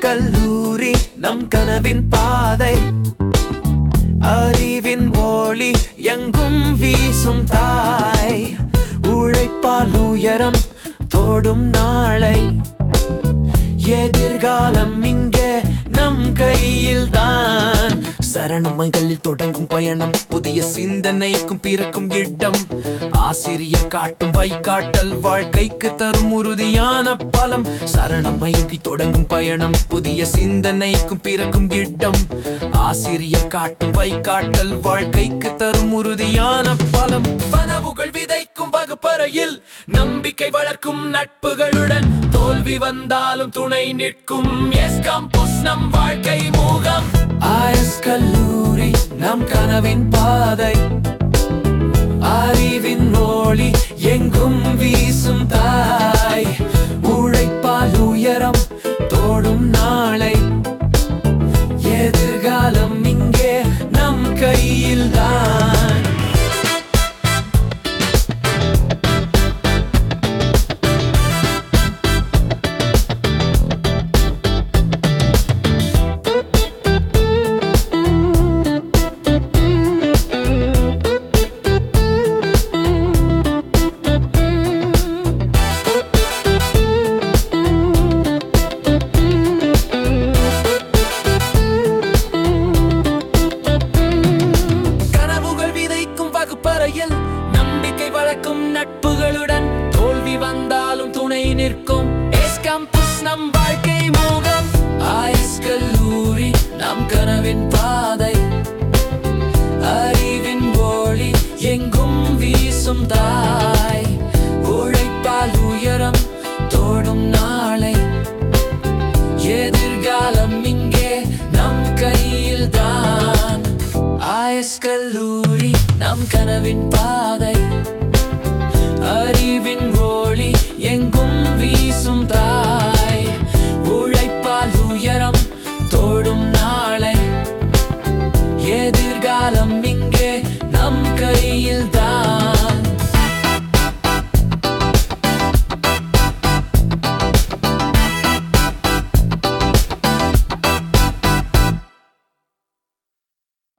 கல்லூரி நம் கனவின் பாதை அறிவின் ஒளி எங்கும் வீசும் தாய் உழைப்பால் உயரம் தோடும் நாளை எதிர்காலம் இங்கே நம் கையில் தான் சரணமைகளில் தொடங்கும் பயணம் புதிய சிந்தனைக்கும் பிறக்கும் இடம் ஆசிரியர் காட்டும் வைகாட்டல் வாழ்க்கைக்கு தரும் உறுதியான பலம் சரணமயங்கி தொடங்கும் பயணம் புதிய சிந்தனைக்கும் பிறக்கும் இடம் ஆசிரியர் காட்டும் வைகாட்டல் வாழ்க்கைக்கு தரும் உறுதியான பலம் கனவுகள் விதைக்கும் வகுப்பறையில் நம்பிக்கை வளர்க்கும் நட்புகளுடன் தோல்வி வந்தாலும் துணை நிற்கும் எஸ் கம்புஸ் நம் வாழ்க்கை முகம் ஆயஸ் கல்லூரி நம் கனவின் பாதை அறிவின் ஒளி எங்கும் வீசும் தாய் உழைப்பால் உயரம் தோடும் நாளை எதிர்காலம் இங்கே நம் கையில் தான் கனவுகள் விதைக்கும் வகுப்பறையில் நம்பிக்கை வளர்க்கும் நட்புகளுடன் தோல்வி வந்தாலும் துணை நிற்கும் எஸ் கம்பஸ் நம் வாழ்க்கை மோகம் ஆயஸ் கல்லூரி நம் கனவின் பாதை அறிவின் ஒளி எங்கும் வீசும் தாய் உழைப்பால் உயரம் தோடும் நாளை எதிர்காலம் இங்கே நம் கையில் தான் ஆயஸ் கல்லூரி நம் கனவின் பாதை அறிவின் ஒளி எங்கும் வீசும் தாய் உழைப்பால் உயரம் தோடும் நாளை எதிர்காலம் இங்கே நம் கையில்